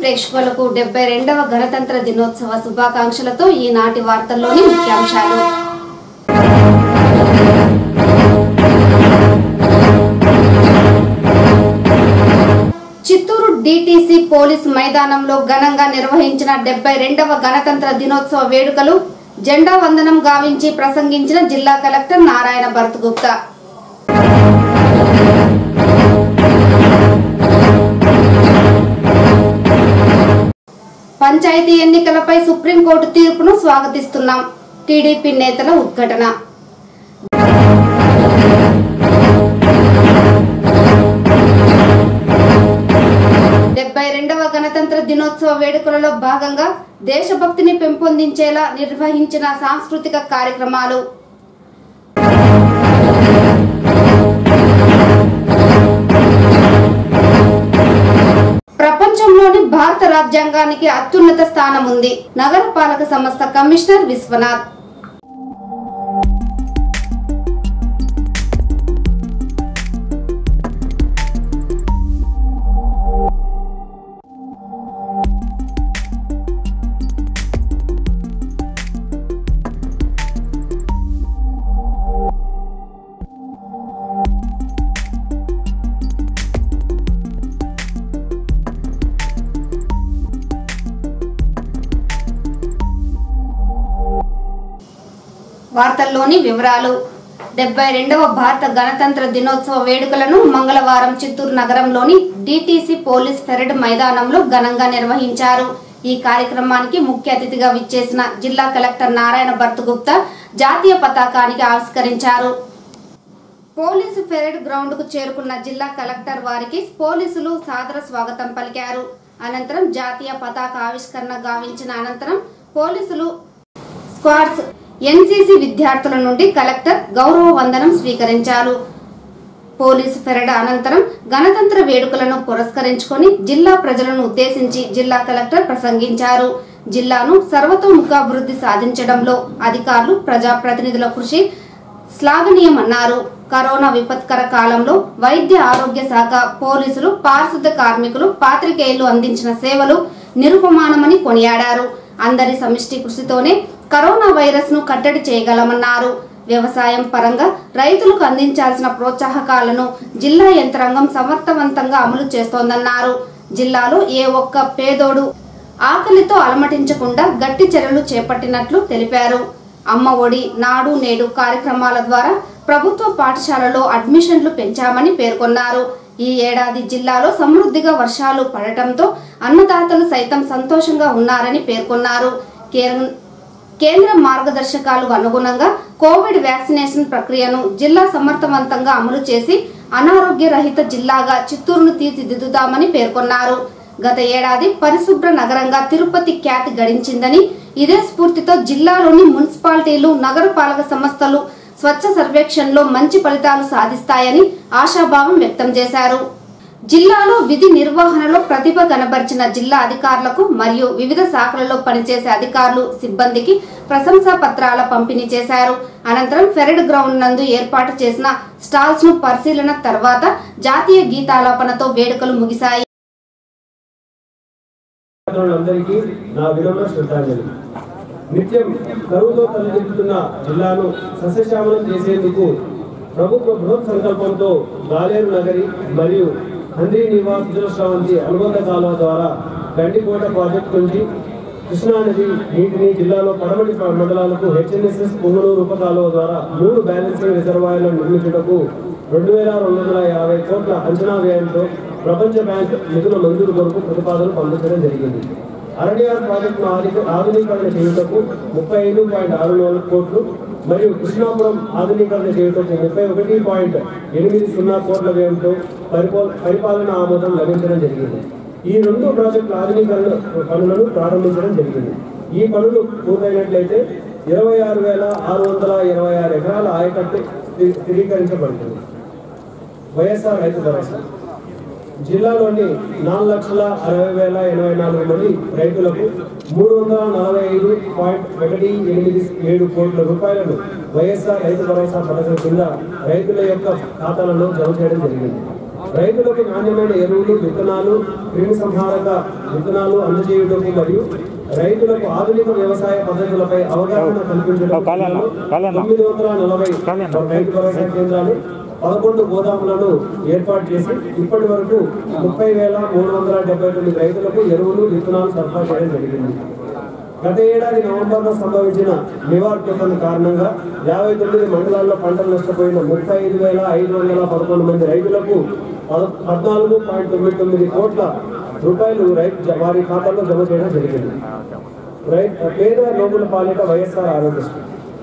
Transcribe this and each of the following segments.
ప్రేక్షకులకు డెబ్బై రెండవ గణతంత్ర దినోత్సవ శుభాకాంక్షలతో ఈనాటి వార్తల్లోని ముఖ్యాంశాలు చిత్తూరు డిటిసి పోలీస్ మైదానంలో ఘనంగా నిర్వహించిన డెబ్బై రెండవ గణతంత్ర దినోత్సవ వేడుకలు జెండా వందనం గావించి ప్రసంగించిన జిల్లా కలెక్టర్ నారాయణ భరత్గుప్తా పంచాయతీ ఎన్నికలపై సుప్రీంకోర్టు తీర్పును స్వాగతిస్తున్నాం టీడీపీ నేతల ఉద్ఘటన డెబ్బై రెండవ గణతంత్ర దినోత్సవ వేడుకలలో భాగంగా దేశభక్తిని పెంపొందించేలా నిర్వహించిన సాంస్కృతిక కార్యక్రమాలు ప్రపంచంలోని భారత రాజ్యాంగానికి అత్యున్నత స్థానం ఉంది నగరపాలక సంస్థ కమిషనర్ విశ్వనాథ్ వార్తల్లోని వివరాలు డెబ్బై రెండవ భారత గణతంత్ర దినోత్సవ వేడుకలను మంగళవారం చిత్తూరు నగరంలోని డిటిసి పోలీస్ పెరడ్ మైదానంలో ఘనంగా నిర్వహించారు ఈ కార్యక్రమానికి ముఖ్య అతిథిగా విచ్చేసిన జిల్లా కలెక్టర్ నారాయణ భర్తగుప్తా జాతీయ పతాకానికి ఆవిష్కరించారు పోలీసు పెరేడ్ గ్రౌండ్ కు చేరుకున్న జిల్లా కలెక్టర్ వారికి పోలీసులు సాదర స్వాగతం పలికారు అనంతరం జాతీయ పతాక ఆవిష్కరణ గావించిన అనంతరం పోలీసులు స్క్వాడ్స్ ఎన్సీసీ విద్యార్థుల నుండి కలెక్టర్ గౌరవ వందనం స్వీకరించారు పోలీసు పెరడ్ అనంతరం గణతంత్ర వేడుకలను పురస్కరించుకొని జిల్లా ప్రజలను ఉద్దేశించి జిల్లా కలెక్టర్ ప్రసంగించారు జిల్లాను సర్వతోముఖాభివృద్ధి సాధించడంలో అధికారులు ప్రజాప్రతినిధుల కృషి శ్లాఘనీయమన్నారు కరోనా విపత్కర కాలంలో వైద్య ఆరోగ్య శాఖ పోలీసులు పారిశుద్ధ కార్మికులు పాత్రికేయులు అందించిన సేవలు నిరుపమానమని కొనియాడారు అందరి సమిష్టి కృషితోనే కరోనా వైరస్ ను కట్టడి చేయగలమన్నారు వ్యవసాయం పరంగా రైతులకు అందించాల్సిన ప్రోత్సాహకాలను జిల్లా యంత్రాంగం సమర్థవంతంగా అమలు చేస్తోందన్నారు జిల్లాలో ఏ ఒక్క పేదోడు ఆకలితో అలమటించకుండా గట్టి చర్యలు చేపట్టినట్లు తెలిపారు అమ్మ ఒడి నాడు నేడు కార్యక్రమాల ద్వారా ప్రభుత్వ పాఠశాలలో అడ్మిషన్లు పెంచామని పేర్కొన్నారు ఈ ఏడాది జిల్లాలో సమృద్ధిగా వర్షాలు పడటంతో అన్నదాతలు సైతం సంతోషంగా ఉన్నారని పేర్కొన్నారు కేర- కేంద్ర మార్గదర్శకాలకు అనుగుణంగా కోవిడ్ వ్యాక్సినేషన్ ప్రక్రియను జిల్లా సమర్థవంతంగా అమలు చేసి అనారోగ్య రహిత జిల్లాగా చిత్తూరును తీర్చిదిద్దుతామని పేర్కొన్నారు గత ఏడాది పరిశుభ్ర నగరంగా తిరుపతి ఖ్యాతి గడించిందని ఇదే స్ఫూర్తితో జిల్లాలోని మున్సిపాలిటీలు నగరపాలక సంస్థలు స్వచ్ఛ సర్వేక్షణలో మంచి ఫలితాలు సాధిస్తాయని ఆశాభావం వ్యక్తం చేశారు జిల్లాలో విధి నిర్వహణలో ప్రతిభ కనబరిచిన జిల్లా అధికారులకు మరియు వివిధ శాఖలలో పనిచేసే అధికారులు సిబ్బందికి ప్రశంసా పత్రాల పంపిణీ చేశారు అనంతరం ఫెరెడ్ గ్రౌండ్ నందు ఏర్పాటు చేసిన స్టాల్స్ ను పరిశీలన తర్వాత జాతీయ గీతాలాపనతో వేడుకలు ముగిశాయి అందరికీ నా వినమ్ర శ్రద్ధాంజలి నిత్యం కరువుతో తలదిద్దుతున్న జిల్లాను సస్యశ్యామలం చేసేందుకు ప్రభుత్వ బృహత్ సంకల్పంతో గాలేరు నగరి మరియు హంద్రీ నివాస్ సుజలశ్రావంతి అనుబంధ కాలువ ద్వారా గండికోట ప్రాజెక్టు నుంచి కృష్ణా నది నీటిని జిల్లాలో పడమటి మండలాలకు హెచ్ఎన్ఎస్ఎస్ పొంగనూరు ఉపకాలువ ద్వారా మూడు బ్యాలెన్సింగ్ రిజర్వాయర్లను నిర్మించుటకు రెండు వేల రెండు వందల యాభై కోట్ల అంచనా వ్యయంతో ప్రపంచ బ్యాంక్ నిధుల మంజూరు కొరకు ప్రతిపాదనలు పంపించడం జరిగింది అరణ్యార్ ప్రాజెక్టును ఆధి- ఆధునీకరణ చేయుటకు ముప్పై ఐదు పాయింట్ ఆరు నాలుగు కోట్లు మరియు కృష్ణాపురం ఆధునీకరణ చేయుటకు ముప్పై ఒకటి పాయింట్ ఎనిమిది సున్నా కోట్ల వ్యయంతో పరిపో- పరిపాలన ఆమోదం లభించడం జరిగింది ఈ రెండు ప్రాజెక్టుల ఆధునీకరణ పనులను ప్రారంభించడం జరిగింది ఈ పనులు పూర్తయినట్లయితే ఇరవై ఆరు వేల ఆరు వందల ఇరవై ఆరు ఎకరాల ఆయకట్టు స్థి- స్థిరీకరించబడుతుంది వైఎస్ఆర్ రైతు భరోసా జిల్లాలోని నాలుగు లక్షల అరవై వేల ఎనభై నాలుగు మంది రైతులకు మూడు వందల నలభై ఐదు పాయింట్ ఒకటి ఎనిమిది ఏడు కోట్ల రూపాయలను వైఎస్ఆర్ రైతు భరోసా పథకం కింద రైతుల యొక్క ఖాతాలలో జమ చేయడం జరిగింది రైతులకు నాణ్యమైన ఎరువులు విత్తనాలు క్రిమి సంహారక విత్తనాలు అందజేయటకు మరియు రైతులకు ఆధునిక వ్యవసాయ పద్ధతులపై అవగాహన కల్పించడం కాలేనా? కాలేనా? తొమ్మిది వందల నలభై కాలేనా? రైతు భరోసా కేంద్రాలు పదకొండు గోదాములను ఏర్పాటు చేసి ఇప్పటి వరకు ముప్పై వేల మూడు వందల డెబ్బై తొమ్మిది రైతులకు ఎరువులు విత్తనాలు సరఫరా చేయడం జరిగింది గత ఏడాది నవంబర్లో సంభవించిన నివార్ తుఫాను కారణంగా యాభై తొమ్మిది మండలాల్లో పంటలు నష్టపోయిన ముప్పై ఐదు వేల ఐదు వందల పదకొండు మంది రైతులకు పద- పద్నాలుగు పాయింట్ తొమ్మిది తొమ్మిది కోట్ల రూపాయలు రైతు జ- వారి ఖాతాల్లో జమ చేయడం జరిగింది రైతు పేద లోకుల పాలిట YSR Aarogyasri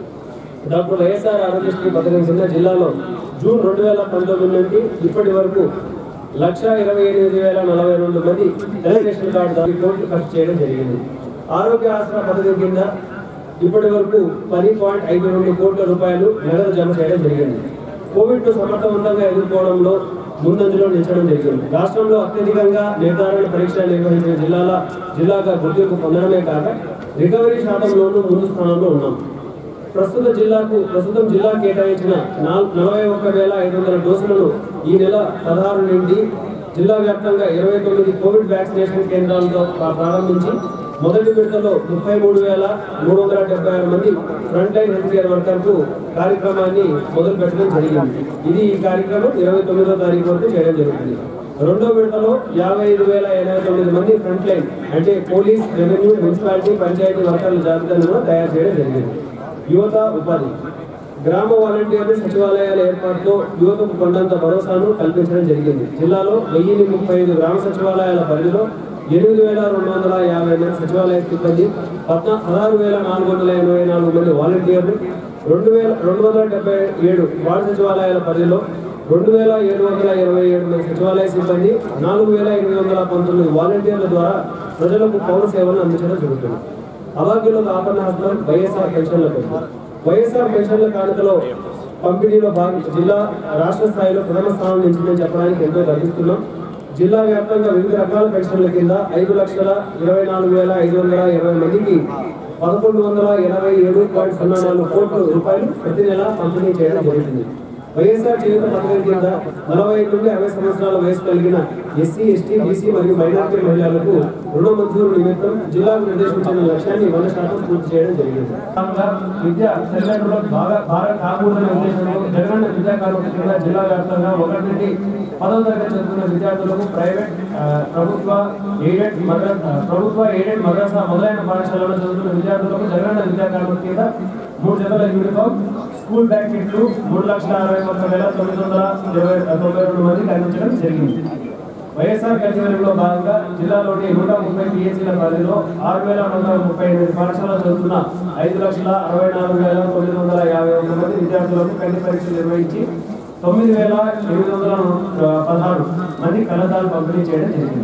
doctor YSR Aarogyasri పథకం కింద జిల్లాలో జూన్ రెండు వేల పంతొమ్మిది నుండి ఇప్పటి వరకు లక్ష ఇరవై ఎనిమిది వేల నలభై రెండు మంది తెల్ల రేషన్ కార్డు దాని కోట్లు ఖర్చు చేయడం జరిగింది ఆరోగ్య ఆసరా పథకం కింద ఇప్పటి వరకు పది పాయింట్ ఐదు రెండు కోట్ల రూపాయలు నగదు జమ చేయడం జరిగింది కోవిడ్ ను సమర్థవంతంగా ఎదుర్కోవడంలో ముందంజలో నిలిచడం జరిగింది రాష్ట్రంలో అత్యధికంగా నిర్ధారణ పరీక్షలు నిర్వహించిన జిల్లాల జిల్లాగా గుర్తింపు పొందడమే కాక రికవరీ శాతంలోనూ ముందు స్థానంలో ఉన్నాం ప్రస్తుత జిల్లాకు ప్రస్తుతం జిల్లా కేటాయించిన నాల్- నలభై ఒక్క వేల ఐదు వందల డోసులను ఈ నెల పదహారు నుండి జిల్లా వ్యాప్తంగా ఇరవై తొమ్మిది కోవిడ్ వ్యాక్సినేషన్ కేంద్రాలతో ప్రా- ప్రారంభించి మొదటి విడతలో ముప్పై మూడు వేల మూడు వందల డెబ్బై ఆరు మంది ఫ్రంట్ లైన్ హెల్త్ కేర్ వర్కర్కు కార్యక్రమాన్ని మొదలు పెట్టడం జరిగింది ఇది ఈ కార్యక్రమం ఇరవై తొమ్మిదో తారీఖు వరకు చేయడం జరుగుతుంది రెండో విడతలో యాభై ఐదు వేల ఎనభై తొమ్మిది మంది ఫ్రంట్ లైన్ అంటే పోలీస్ రెవెన్యూ మున్సిపాలిటీ పంచాయతీ వర్కర్ల జాబితాను కూడా తయారు చేయడం జరిగింది యువత ఉపాధి గ్రామ వాలంటీర్లు సచివాలయాల ఏర్పాటుతో యువతకు కొండంత భరోసాను కల్పించడం జరిగింది జిల్లాలో వెయ్యిన్ని ముప్పై ఐదు గ్రామ సచివాలయాల పరిధిలో ఎనిమిది వేల రెండు వందల యాభై మంది సచివాలయ సిబ్బంది పద్నా పదహారు వేల నాలుగు వందల ఎనభై నాలుగు మంది వాలంటీర్లు రెండు వేల రెండు వందల డెబ్బై ఏడు వార్డు సచివాలయాల పరిధిలో రెండు వేల ఏడు వందల ఇరవై ఏడు మంది సచివాలయ సిబ్బంది నాలుగు వేల ఎనిమిది వందల పంతొమ్మిది వాలంటీర్ల ద్వారా ప్రజలకు పౌర సేవలను అందించడం జరుగుతుంది అభాగ్యులకు ఆపన్న హస్తం వైఎస్ఆర్ పెన్షన్ల పెంపు వైఎస్ఆర్ పెన్షన్ల కానుకలో పంపిణీలో భాగం జిల్లా రాష్ట్ర స్థాయిలో ప్రథమ స్థానం నిలిచిందని చెప్పడానికి ఎంతో గర్విస్తున్నాం జిల్లా వ్యాప్తంగా వివిధ రకాల పెన్షన్ల కింద ఐదు లక్షల ఇరవై నాలుగు వేల ఐదు వందల ఇరవై మందికి పదకొండు వందల ఎనభై ఏడు పాయింట్ సున్నా నాలుగు కోట్ల రూపాయలు ప్రతి నెల పంపిణీ చేయడం జరుగుతుంది వైఎస్ఆర్ జీవిత పథకం కింద నలభై ఐదు నుండి అరవై సంవత్సరాల వయసు కలిగిన ఎస్సీ ఎస్టీ బీసీ మరియు మైనార్టీ మహిళలకు రుణ మంజూరు నిమిత్తం జిల్లాకు నిర్దేశించిన లక్ష్యాన్ని వంద శాతం పూర్తి చేయడం జరిగింది కాగా విద్య తల్లిదండ్రులకు బాగా భారం కాకూడదనే ఉద్దేశంలో జగనన్న విద్యా కానుక కింద జిల్లా వ్యాప్తంగా ఒకటి నుండి పదవ తరగతి చదువుతున్న విద్యార్థులకు ప్రైవేట్ ఆ, ప్రభుత్వ ఎయిడెడ్ మద్రసా ప్రభుత్వ ఎయిడెడ్ మద్రసా మొదలైన పాఠశాలలో చదువుతున్న విద్యార్థులకు జగనన్న విద్యా కానుక కింద మూడు జతల యూనిఫామ్ స్కూల్ బ్యాగ్ కిట్లు మూడు లక్షల అరవై ఒక్క వేల తొమ్మిది వందల ఇరవై తొంభై రెండు మందికి అందించడం జరిగింది వైఎస్ఆర్ కల్చరల్లో భాగంగా జిల్లాలోని నూట ముప్పై పిహెచ్ల పరిధిలో ఆరు వేల నూట ముప్పై ఎనిమిది పాఠశాలలో చదువుతున్న ఐదు లక్షల అరవై నాలుగు వేల తొమ్మిది వందల యాభై ఒక్క మంది విద్యార్థులకు కంటి పరీక్షలు నిర్వహించి తొమ్మిది వేల ఎనిమిది వందల ఆ, పదహారు మంది కలదాలు పంపిణీ చేయడం జరిగింది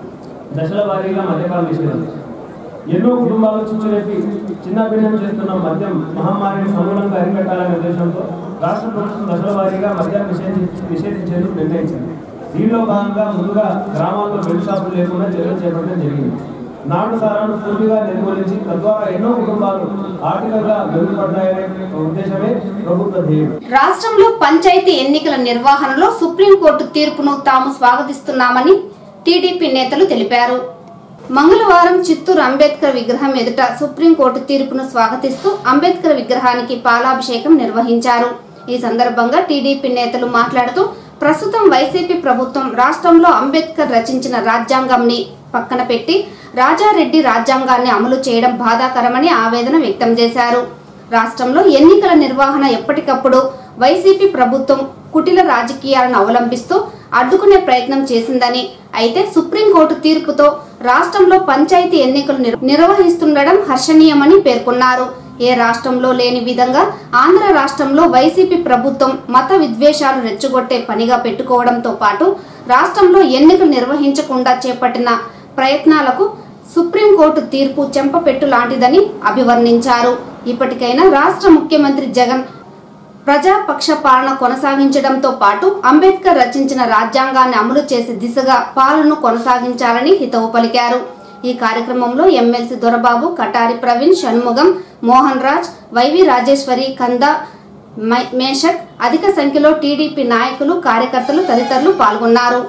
దశల వారీగా మద్యపాన నిషేధం ఎన్నో కుటుంబాలు చుచ్చురేపి చిన్నభిన్నం చేస్తున్న మద్యం మహమ్మారిని సమూలంగా అరికట్టాలనే ఉద్దేశంతో రాష్ట్ర ప్రభుత్వం దశల వారీగా మద్యాన్ని నిషేధి నిషేధించేందుకు నిర్ణయించింది దీనిలో భాగంగా ముందుగా గ్రామాల్లో బెల్ట్ షాపులు లేకుండా చర్యలు చేపట్టడం జరిగింది నాటు సారాను పూర్తిగా నిర్మూలించి తద్వారా ఎన్నో కుటుంబాలు ఆర్థికంగా మెరుగుపడ్డాయనే ఉద్దేశమే ప్రభుత్వ ధ్యేయం రాష్ట్రంలో పంచాయతీ ఎన్నికల నిర్వహణలో సుప్రీంకోర్టు తీర్పును తాము స్వాగతిస్తున్నామని టీడీపీ నేతలు తెలిపారు మంగళవారం చిత్తూరు అంబేద్కర్ విగ్రహం ఎదుట సుప్రీంకోర్టు తీర్పును స్వాగతిస్తూ అంబేద్కర్ విగ్రహానికి పాలాభిషేకం నిర్వహించారు ఈ సందర్భంగా టీడీపీ నేతలు మాట్లాడుతూ ప్రస్తుతం వైసీపీ ప్రభుత్వం రాష్ట్రంలో అంబేద్కర్ రచించిన రాజ్యాంగంని పక్కన పెట్టి రాజారెడ్డి రాజ్యాంగాన్ని అమలు చేయడం బాధాకరమని ఆవేదన వ్యక్తం చేశారు రాష్ట్రంలో ఎన్నికల నిర్వహణ ఎప్పటికప్పుడు వైసీపీ ప్రభుత్వం కుటిల రాజకీయాలను అవలంబిస్తూ అడ్డుకునే ప్రయత్నం చేసిందని అయితే సుప్రీంకోర్టు తీర్పుతో రాష్ట్రంలో పంచాయతీ ఎన్నికలు నిర్- నిర్వహిస్తుండడం హర్షణీయమని పేర్కొన్నారు ఏ రాష్ట్రంలో లేని విధంగా ఆంధ్ర రాష్ట్రంలో వైసీపీ ప్రభుత్వం మత విద్వేషాలు రెచ్చగొట్టే పనిగా పెట్టుకోవడంతో పాటు రాష్ట్రంలో ఎన్నికలు నిర్వహించకుండా చేపట్టిన ప్రయత్నాలకు సుప్రీంకోర్టు తీర్పు చెంపపెట్టు లాంటిదని అభివర్ణించారు ఇప్పటికైనా రాష్ట్ర ముఖ్యమంత్రి జగన్ ప్రజాపక్ష పాలన కొనసాగించడంతో పాటు అంబేద్కర్ రచించిన రాజ్యాంగాన్ని అమలు చేసే దిశగా పాలనను కొనసాగించాలని హితవు పలికారు ఈ కార్యక్రమంలో ఎమ్మెల్సీ దొరబాబు కటారి ప్రవీణ్ షణ్ముగం మోహన్ రాజ్ వైవి రాజేశ్వరి కంద మై- మేషక్ అధిక సంఖ్యలో టీడీపీ నాయకులు కార్యకర్తలు తదితరులు పాల్గొన్నారు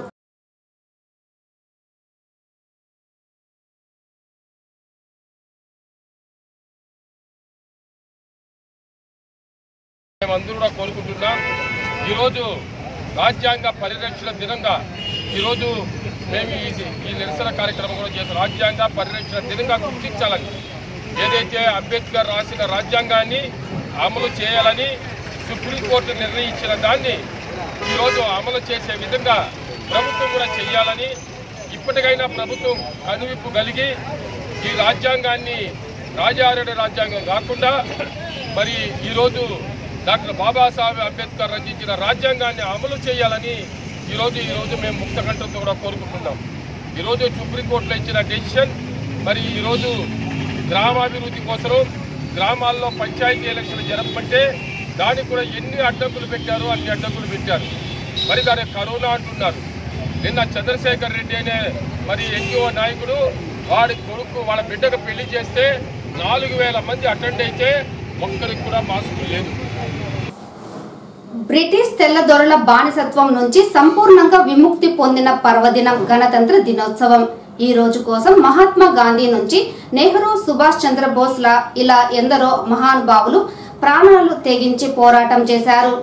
మేమందరూ కూడా కోరుకుంటున్నాం ఈరోజు రాజ్యాంగ పరిరక్షణ దినంగా ఈరోజు మేము ఈ ఈ నిరసన కార్యక్రమం కూడా చేస్తాం రాజ్యాంగ పరిరక్షణ దినంగా గుర్తించాలని ఏదైతే అంబేద్కర్ రాసిన రాజ్యాంగాన్ని అమలు చేయాలని సుప్రీంకోర్టు నిర్ణయించిన దాన్ని ఈరోజు అమలు చేసే విధంగా ప్రభుత్వం కూడా చేయాలని ఇప్పటికైనా ప్రభుత్వం కనువిప్పు కలిగి ఈ రాజ్యాంగాన్ని రాజారెడ్డి రాజ్యాంగం కాకుండా మరి ఈరోజు డాక్టర్ బాబాసాహెబ్ అంబేద్కర్ రచించిన రాజ్యాంగాన్ని అమలు చేయాలని ఈరోజు ఈరోజు మేము ముక్త కంఠంతో కూడా కోరుకుంటున్నాం ఈరోజు సుప్రీంకోర్టులో ఇచ్చిన డెసిషన్ మరి ఈరోజు గ్రామాభివృద్ధి కోసం గ్రామాల్లో పంచాయతీ ఎలక్షన్లు జరపమంటే దానికి కూడా ఎన్ని అడ్డంకులు పెట్టారో అన్ని అడ్డంకులు పెట్టారు మరి దాని కరోనా అంటున్నారు నిన్న చంద్రశేఖర్ రెడ్డి అనే మరి ఎన్జిఓ నాయకుడు వాడి కొడుకు వాళ్ళ బిడ్డకు పెళ్లి చేస్తే నాలుగు వేల మంది అటెండ్ అయితే ఒక్కరికి కూడా మాస్క్ లేదు బ్రిటిష్ తెల్లదొరల బానిసత్వం నుంచి సంపూర్ణంగా విముక్తి పొందిన పర్వదినం గణతంత్ర దినోత్సవం ఈ రోజు కోసం మహాత్మా గాంధీ నుంచి నెహ్రూ సుభాష్ చంద్రబోస్ లా ఇలా ఎందరో మహానుభావులు ప్రాణాలు తెగించి పోరాటం చేశారు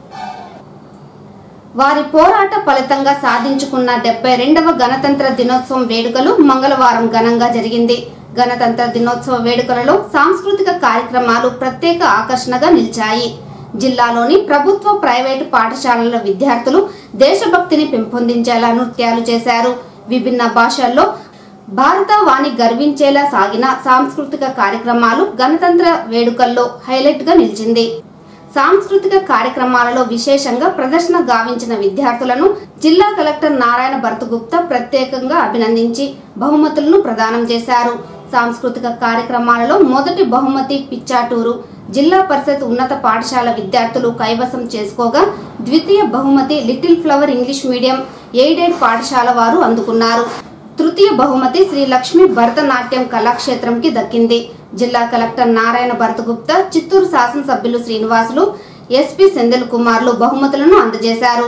వారి పోరాట ఫలితంగా సాధించుకున్న డెబ్బై రెండవ గణతంత్ర దినోత్సవం వేడుకలు మంగళవారం ఘనంగా జరిగింది గణతంత్ర దినోత్సవ వేడుకలలో సాంస్కృతిక కార్యక్రమాలు ప్రత్యేక ఆకర్షణగా నిలిచాయి జిల్లాలోని ప్రభుత్వ ప్రైవేటు పాఠశాలల విద్యార్థులు దేశభక్తిని పెంపొందించేలా నృత్యాలు చేశారు విభిన్న భాషల్లో భారత వాణి గర్వించేలా సాగిన సాంస్కృతిక కార్యక్రమాలు గణతంత్ర వేడుకల్లో హైలైట్ గా నిలిచింది సాంస్కృతిక కార్యక్రమాలలో విశేషంగా ప్రదర్శన గావించిన విద్యార్థులను జిల్లా కలెక్టర్ నారాయణ భరతగుప్తా ప్రత్యేకంగా అభినందించి బహుమతులను ప్రదానం చేశారు సాంస్కృతిక కార్యక్రమాలలో మొదటి బహుమతి పిచ్చాటూరు జిల్లా పరిషత్ ఉన్నత పాఠశాల విద్యార్థులు కైవసం చేసుకోగా ద్వితీయ బహుమతి little flower English medium aided పాఠశాల వారు అందుకున్నారు తృతీయ బహుమతి శ్రీ లక్ష్మీ భరతనాట్యం కళాక్షేత్రంకి దక్కింది జిల్లా కలెక్టర్ నారాయణ భరతగుప్తా చిత్తూరు శాసనసభ్యులు శ్రీనివాసులు ఎస్పీ సెందిల్ కుమార్లు బహుమతులను అందజేశారు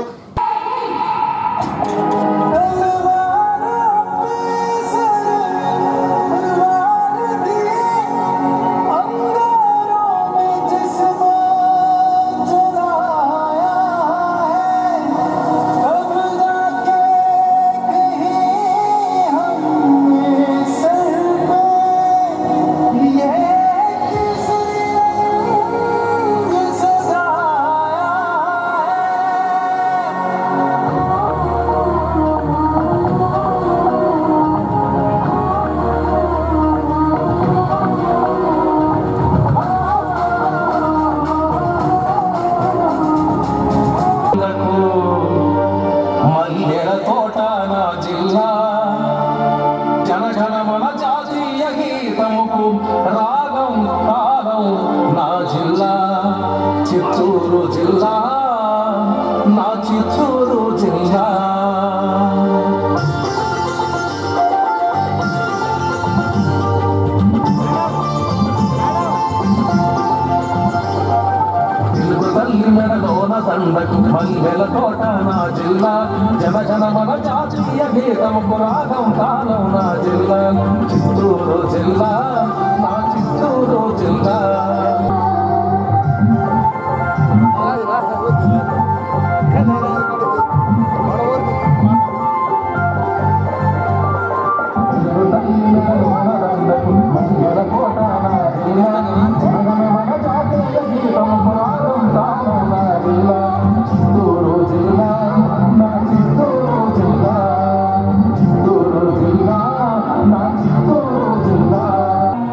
లకు మల్లెల తోట నా జిల్లా జనగణమన జాతీయ గీతముకు రాగం తాళం నా జిల్లా చిత్తూరు జిల్లా నా చిత్తూరు జిల్లా తెలుగు తల్లి మెడలోన దండకు మల్లెల తోట నా జిల్లా జన జన మన జాతీయ గీతముకు రాగం తాళం నా జిల్లా చిత్తూరు జిల్లా నా చిత్తూరు జిల్లా తెలుగు తల్లి మెడలోన దండకు మల్లెల తోట నా జిల్లా జన జన మన జాతీయ గీతముకు రాగం తాళం నా జిల్లా చిత్తూరు జిల్లా నా చిత్తూరు జిల్లా చిత్తూరు జిల్లా నా చిత్తూరు జిల్లా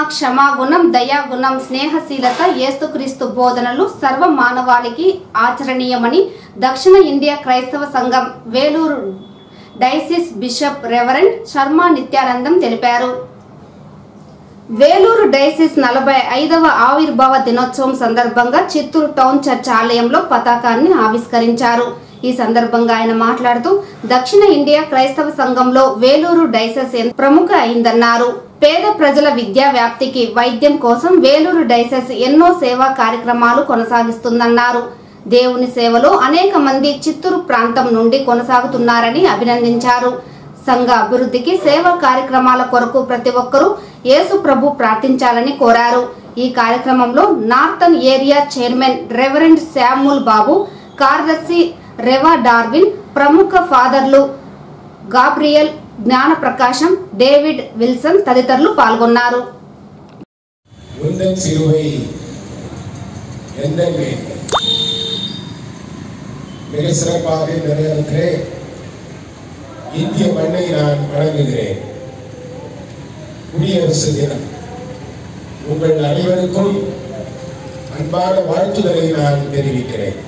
క్షమాగుణం దయాగుణం స్నేహశీలత ఏస్తుక్రీస్తు బోధనలు సర్వ మానవాళికి ఆచరణీయమని దక్షిణ ఇండియా క్రైస్తవ సంఘం Vellore diocese bishop reverend Sharma Nityanandam తెలిపారు వేలూరు డైసిస్ నలభై ఐదవ ఆవిర్భావ దినోత్సవం సందర్భంగా చిత్తూరు టౌన్ చర్చ్ ఆలయంలో పతాకాన్ని ఆవిష్కరించారు ఈ సందర్భంగా ఆయన మాట్లాడుతూ దక్షిణ ఇండియా క్రైస్తవ సంఘంలో వేలూరు డైసెస్ ఎంత ప్రముఖ అయిందన్నారు పేద ప్రజల విద్యా వ్యాప్తికి వైద్యం కోసం వేలూరు డైసెస్ ఎన్నో సేవా కార్యక్రమాలు కొనసాగిస్తుందన్నారు దేవుని సేవలో అనేక మంది చిత్తూరు ప్రాంతం నుండి కొనసాగుతున్నారని అభినందించారు సంఘ అభివృద్ధికి సేవా కార్యక్రమాల కొరకు ప్రతి ఒక్కరూ యేసు ప్రభు ప్రార్థించాలని కోరారు ఈ కార్యక్రమంలో northern area chairman reverend Samuel Babu కార్యదర్శి రెవా డార్విన్ ప్రముఖ ఫాదర్లు గాబ్రియల్ జ్ఞాన ప్రకాశం డేవిడ్ విల్సన్ తదితరులు పాల్గొన్నారు உந்தன் சிலுவை எந்த மிக சிறப்பாக இந்த நேரத்திலே இந்திய மண்ணை நான் வணங்குகிறேன் குடியரசு தினம் உங்கள் அனைவருக்கும் அன்பான வாழ்த்துதலை நான் தெரிவிக்கிறேன்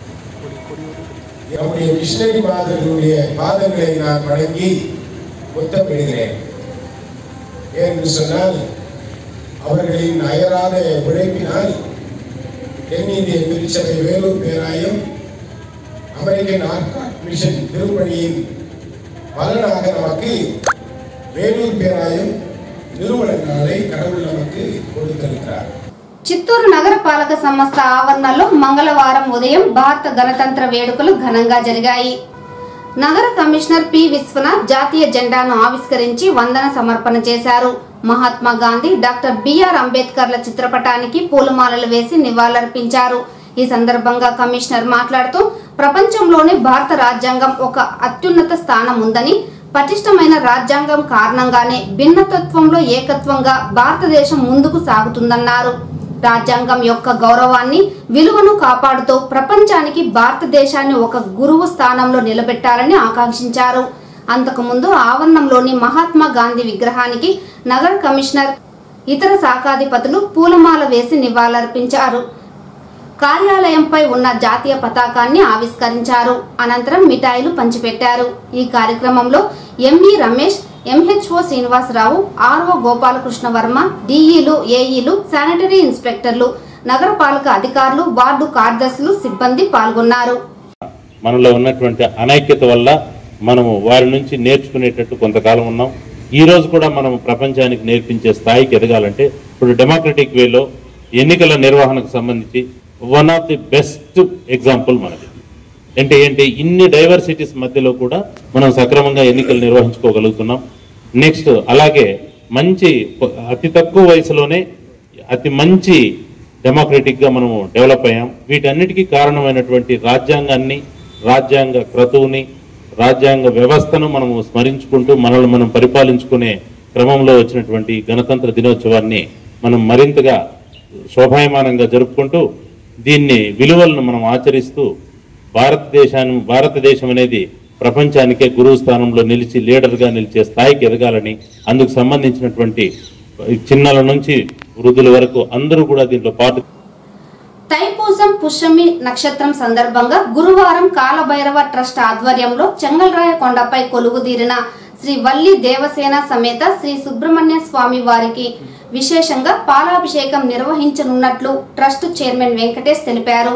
நம்முடைய மிஷனரி மாதிரியுடைய பாதங்களை நான் வணங்கி முத்தமிடுகிறேன் ஏனென்று சொன்னால் அவர்களின் அயராத உழைப்பினால் தென்னிந்திய திருச்சபை வேலூர் பேராயம் அமெரிக்கன் ஆர்காட் மிஷன் திருப்பணியின் பலனாக நமக்கு வேலூர் பேராயம் நிறுவன நாளை கடவுள் நமக்கு கொடுத்திருக்கிறார் చిత్తూరు నగరపాలక సంస్థ ఆవరణలో మంగళవారం ఉదయం భారత గణతంత్ర వేడుకలు ఘనంగా జరిగాయి నగర కమిషనర్ పి విశ్వనాథ్ జాతీయ జెండాను ఆవిష్కరించి వందన సమర్పణ చేశారు మహాత్మా గాంధీ డాక్టర్ బిఆర్ అంబేద్కర్ల చిత్రపటానికి పూలమాలలు వేసి నివాళులర్పించారు ఈ సందర్భంగా కమిషనర్ మాట్లాడుతూ ప్రపంచంలోనే భారత రాజ్యాంగం ఒక అత్యున్నత స్థానం ఉందని పటిష్టమైన రాజ్యాంగం కారణంగానే భిన్నతత్వంలో ఏకత్వంగా భారతదేశం ముందుకు సాగుతుందన్నారు రాజ్యాంగం యొక్క గౌరవాన్ని విలువను కాపాడుతూ ప్రపంచానికి భారతదేశాన్ని ఒక గురువు స్థానంలో నిలబెట్టాలని ఆకాంక్షించారు అంతకుముందు ఆవరణంలోని మహాత్మా గాంధీ విగ్రహానికి నగర కమిషనర్ ఇతర శాఖాధిపతులు పూలమాల వేసి నివాళులర్పించారు కార్యాలయంపై ఉన్న జాతీయ పతాకాన్ని ఆవిష్కరించారు అనంతరం మిఠాయిలు పంచిపెట్టారు ఈ కార్యక్రమంలో MV Ramesh MHO Srinivasarao RO Gopalakrishna Varma డిఈలు ఏఈలు శానిటరీ ఇన్స్పెక్టర్లు నగరపాలక అధికారులు వార్డు కార్యదర్శులు సిబ్బంది పాల్గొన్నారు మనలో ఉన్నటువంటి అనైక్యత వల్ల మనము వారి నుంచి నేర్చుకునేటట్టు కొంతకాలం ఉన్నాం ఈ రోజు కూడా మనం ప్రపంచానికి నేర్పించే స్థాయికి ఎదగాలంటే ఇప్పుడు డెమోక్రటిక్ వేలో ఎన్నికల నిర్వహణకు సంబంధించి one of the best example మనది అంటే ఏంటి ఇన్ని డైవర్సిటీస్ మధ్యలో కూడా మనం సక్రమంగా ఎన్నికలు నిర్వహించుకోగలుగుతున్నాం నెక్స్ట్ అలాగే మంచి అతి తక్కువ వయసులోనే అతి మంచి డెమోక్రటిక్గా మనము డెవలప్ అయ్యాం వీటన్నిటికీ కారణమైనటువంటి రాజ్యాంగాన్ని రాజ్యాంగ క్రతువుని రాజ్యాంగ వ్యవస్థను మనము స్మరించుకుంటూ మనల్ని మనం పరిపాలించుకునే క్రమంలో వచ్చినటువంటి గణతంత్ర దినోత్సవాన్ని మనం మరింతగా శోభాయమానంగా జరుపుకుంటూ దీన్ని విలువలను మనం ఆచరిస్తూ భారతదేశాన్ని భారతదేశం అనేది ప్రపంచానికే గురువు స్థానంలో నిలిచి లీడర్గా నిలిచే స్థాయికి ఎదగాలని అందుకు సంబంధించినటువంటి చిన్నల నుంచి వృద్ధుల వరకు అందరూ కూడా దీంట్లో పాటు తైపూసం పుష్యమి నక్షత్రం సందర్భంగా గురువారం కాలభైరవ ట్రస్ట్ ఆధ్వర్యంలో చెంగల్రాయ కొండపై కొలువుదీరిన శ్రీ వల్లి దేవసేన సమేత శ్రీ సుబ్రహ్మణ్య స్వామి వారికి విశేషంగా పాలాభిషేకం నిర్వహించనున్నట్లు ట్రస్ట్ చైర్మన్ వెంకటేష్ తెలిపారు